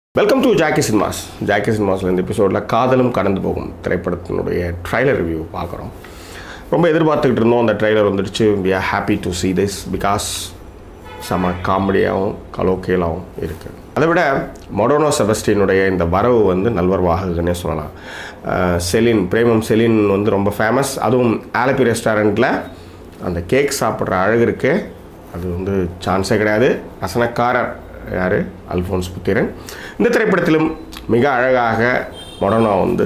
welcome to Jackie cinemas Jackie சினிமாஸில் இந்த எபிசோடில் காதலும் கடந்து போகும் திரைப்படத்தினுடைய ட்ரைலர் ரிவ்யூ பார்க்குறோம் ரொம்ப எதிர்பார்த்துக்கிட்டு இருந்தோம் அந்த ட்ரைலர் வந்துடுச்சு we are happy to see this because செம காமெடியாகவும் கலோக்கியலாகவும் இருக்குது அதை விட மொடோனோ செபஸ்டினுடைய இந்த வரவு வந்து நல்வரவாகுதுன்னே சொல்லலாம் அஹ் செலின் பிரேமம் செலின் வந்து ரொம்ப ஃபேமஸ் அதுவும் ஆலப்பி ரெஸ்டாரண்ட்டில் அந்த கேக் சாப்பிட்ற அழகு இருக்கே அது வந்து சான்ஸே கிடையாது ரசனக்காரர் யார் அல்ஃபோன்ஸ் புத்திரன் இந்த திரைப்படத்திலும் மிக அழகாக மொடோனோ வந்து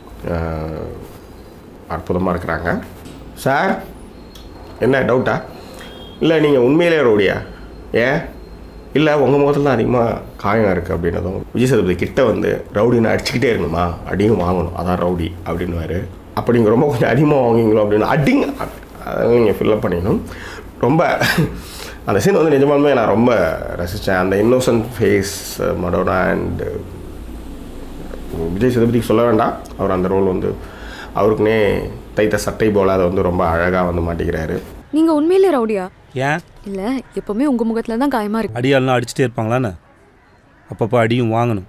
அற்புதமாக இருக்கிறாங்க சார் என்ன டவுட்டா இல்லை நீங்கள் உண்மையிலே ரவுடியா ஏன் இல்லை உங்கள் முகத்தில் தான் அதிகமாக காயம் இருக்குது அப்படின்னதும் விஜய் சேதுபதி கிட்ட வந்து ரவுடின்னு அடிச்சுக்கிட்டே இருக்கணுமா அடியும் வாங்கணும் அதான் ரவுடி அப்படின்னுவாரு அப்போ நீங்கள் ரொம்ப கொஞ்சம் அதிகமாக வாங்குவீங்களோ அப்படின்னு அடிங்க அதை நீங்கள் ஃபில்லப் பண்ணிக்கணும் ரொம்ப அந்த சீன் வந்து நிஜமாலுமே நான் ரொம்ப ரசித்தேன் அந்த innocent face Madonna and Vijay சேதுபதிக்கு சொல்ல வேண்டாம் அவர் அந்த ரோல் வந்து அவருக்குனே தைத்த சட்டை போல் அதை வந்து ரொம்ப அழகாக வந்து மாட்டிக்கிறாரு நீங்க உண்மையிலே ரவுடியா ஏன் இல்ல எப்பவுமே உங்க முகத்துல தான் காயமா இருக்கு அடியாள்லாம் அடிச்சுட்டே இருப்பாங்களான்னு அப்பப்போ அடியும் வாங்கணும்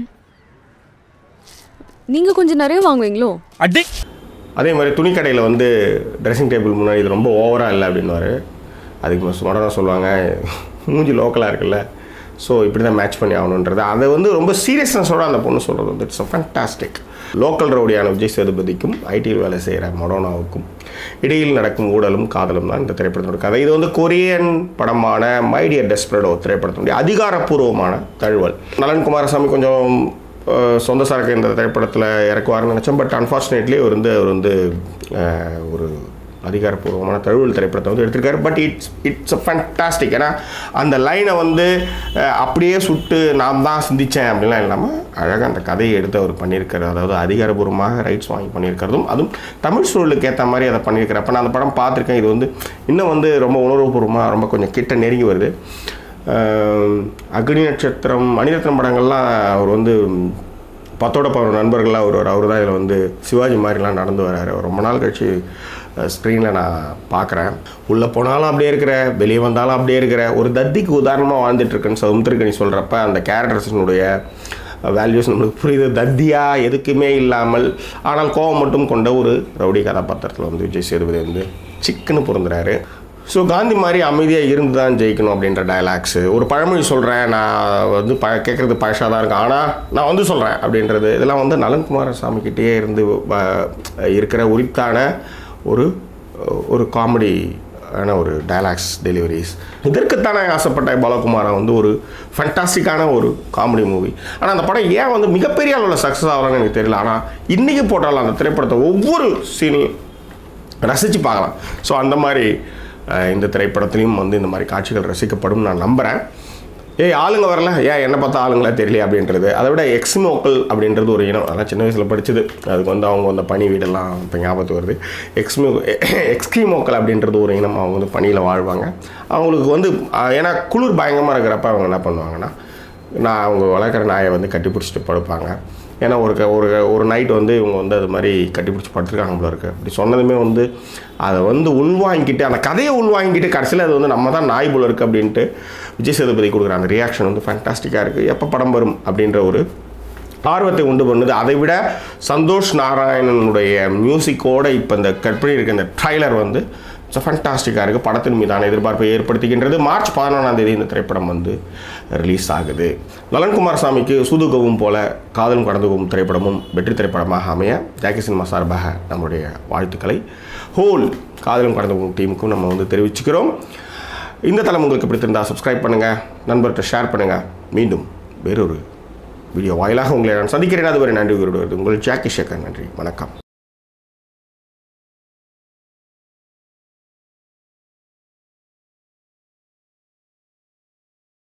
நீங்க கொஞ்சம் நிறைய வாங்குவீங்களோ அடி அதே மாதிரி துணிக்கடையில் வந்து ட்ரெஸ்ஸிங் டேபிள் முன்னாடி இது ரொம்ப ஓவராக இல்லை அப்படின்னுவாரு அதுக்கு உடனே சொல்லுவாங்க மூஞ்சி லோக்கலாக இருக்குல்ல ஸோ இப்படி தான் மேட்ச் பண்ணி ஆகணுன்றது அதை வந்து ரொம்ப சீரியஸ்னஸோட அந்த பொண்ணு சொல்கிறது வந்து இட்ஸ் ஃபேண்டாஸ்டிக் லோக்கல் ரவுடியான விஜய் சேதுபதிக்கும் ஐடியில் வேலை செய்கிற மொடோனாவுக்கும் இடையில் நடக்கும் ஊழலும் காதலும் தான் இந்த திரைப்படத்தோட கதை இது வந்து கொரியன் படமான மைடியர் டெஸ்பிரடோ திரைப்படத்தினுடைய அதிகாரப்பூர்வமான தழுவல் நலன் குமாரசாமி கொஞ்சம் அஹ், சொந்த சரக்கு இந்த திரைப்படத்தில் இறக்குவாருன்னு நினச்சோம் பட் அன்ஃபார்ச்சுனேட்லி அவர் வந்து அவர் வந்து அஹ், ஒரு அதிகாரப்பூர்வமான தழுவல் திரைப்படத்தை வந்து எடுத்திருக்காரு but it's it's a fantastic ஏன்னா அந்த லைனை வந்து அஹ், அப்படியே சுட்டு நான் தான் சிந்தித்தேன் அப்படின்லாம் இல்லாமல் அழகாக அந்த கதையை எடுத்து அவர் பண்ணியிருக்காரு அதாவது அதிகாரப்பூர்வமாக ரைட்ஸ் வாங்கி பண்ணியிருக்கிறதும் அதுவும் தமிழ் சூழலுக்கு ஏற்ற மாதிரி அதை பண்ணியிருக்காரு அப்போ நான் அந்த படம் பார்த்துருக்கேன் இது வந்து இன்னும் வந்து ரொம்ப உணர்வுபூர்வமாக ரொம்ப கொஞ்சம் கிட்ட நெருங்கி வருது அஹ், அக்னி நட்சத்திரம் மணிரத்னம் படங்கள்லாம் அவர் வந்து பத்தோட பதினொரு நண்பர்களாக ஒருவர் அவர் தான் இதில் வந்து சிவாஜி மாதிரிலாம் நடந்து வராரு அவர் ரொம்ப நாள் கழிச்சு ஸ்க்ரீனில் நான் பார்க்குறேன் உள்ளே போனாலும் அப்படியே இருக்கிற வெளியே வந்தாலும் அப்படியே இருக்கிற ஒரு தத்திக்கு உதாரணமாக வாழ்ந்துட்டு இருக்கேன்னு சமுத்திரக்கணி சொல்கிறப்ப அந்த கேரக்டர்ஸினுடைய வேல்யூஸ் நம்மளுக்கு புரியுது தத்தியா எதுக்குமே இல்லாமல் ஆனால் கோபம் மட்டும் கொண்ட ஒரு ரவுடி கதாபாத்திரத்தில் வந்து விஜய் சேதுபதி வந்து சிக்குன்னு பொருந்துறாரு ஸோ காந்தி மாதிரி அமைதியாக இருந்து தான் ஜெயிக்கணும் அப்படின்ற டயலாக்ஸு ஒரு பழமொழி சொல்கிறேன் நான் வந்து ப கேட்குறது பழசாக தான் இருக்கும் ஆனால் நான் வந்து சொல்கிறேன் அப்படின்றது இதெல்லாம் வந்து நலன்குமார சாமிக்கிட்டேயே இருந்து வ- இருக்கிற உரித்தான ஒரு ஒரு காமெடி ஆன ஒரு டயலாக்ஸ் டெலிவரிஸ் இதற்குத்தானே ஆசைப்பட்ட பாலகுமாரா வந்து ஒரு ஃபண்டாஸ்டிக்கான ஒரு காமெடி மூவி ஆனால் அந்த படம் ஏன் வந்து மிகப்பெரிய அளவில் சக்ஸஸ் ஆகலாம்னு எனக்கு தெரியல ஆனால் இன்றைக்கி போட்டாலும் அந்த திரைப்படத்தை ஒவ்வொரு சீனையும் ரசித்து பார்க்கலாம் ஸோ அந்த மாதிரி அஹ், இந்த திரைப்படத்துலையும் வந்து இந்த மாதிரி காட்சிகள் ரசிக்கப்படும் நான் நம்புகிறேன் ஏய் ஆளுங்க வரல ஏன் என்ன பார்த்தா ஆளுங்களா தெரியல அப்படின்றது அதை விட எக்ஸ்மோக்கள் அப்படின்றது ஒரு இனம் அதெல்லாம் சின்ன வயசில் படிச்சது அதுக்கு வந்து அவங்க அந்த பனி வீடெல்லாம் இப்போ ஞாபகத்துக்கு வருது எக்ஸ்மோ எக்ஸ்கிமோக்கள் அப்படின்றது ஒரு இனம் அவங்க வந்து பனியில் வாழ்வாங்க அவங்களுக்கு வந்து அஹ், ஏன்னா குளிர் பயங்கரமாக இருக்கிறப்ப அவங்க என்ன பண்ணுவாங்கன்னா நான் அவங்க வளர்க்குற நாயை வந்து கட்டி பிடிச்சிட்டு படுப்பாங்க ஏன்னா ஒரு க- ஒரு ஒரு நைட் வந்து இவங்க வந்து அது மாதிரி கட்டிப்பிடிச்சி படுத்துருக்காங்க போல இருக்கு அப்படி சொன்னதுமே வந்து அதை வந்து உள்வாங்கிட்டு அந்த கதையை உள்வாங்கிட்டு கடைசியில் அது வந்து நம்ம தான் நாய் போல இருக்கு அப்படின்ட்டு விஜய் சேதுபதி கொடுக்குற அந்த ரியாக்ஷன் வந்து ஃபேண்டாஸ்டிக்காக இருக்குது எப்போ படம் வரும் அப்படின்ற ஒரு ஆர்வத்தை உண்டு பண்ணுது அதை விட சந்தோஷ் நாராயணனுடைய மியூசிக்கோட இப்போ இந்த கட் பண்ணியிருக்க இந்த ட்ரைலர் வந்து இட்ஸ் ஃபண்டாஸ்டிக்காக இருக்குது படத்தின் மீதான எதிர்பார்ப்பை ஏற்படுத்துகின்றது மார்ச் பதினொன்றாம் தேதி இந்த திரைப்படம் வந்து ரிலீஸ் ஆகுது நலன்குமார் சாமிக்கு சூதுகவும் போல காதலும் கடந்துகவும் திரைப்படமும் வெற்றி திரைப்படமாக அமைய ஜாக்கி சினிமா சார்பாக நம்முடைய வாழ்த்துக்களை ஹோல் காதலும் கடந்துகவும் டீமுக்கும் நம்ம வந்து தெரிவிச்சுக்கிறோம் இந்த தளம் உங்களுக்கு பிடித்திருந்தால் சப்ஸ்கிரைப் பண்ணுங்கள் நண்பர்கிட்ட ஷேர் பண்ணுங்கள் மீண்டும் வேறொரு வீடியோ வாயிலாக உங்களை நான் சந்திக்கிறேன் அதுவரை நன்றி கூறுவது உங்கள் ஜாக்கி சேகர் நன்றி வணக்கம்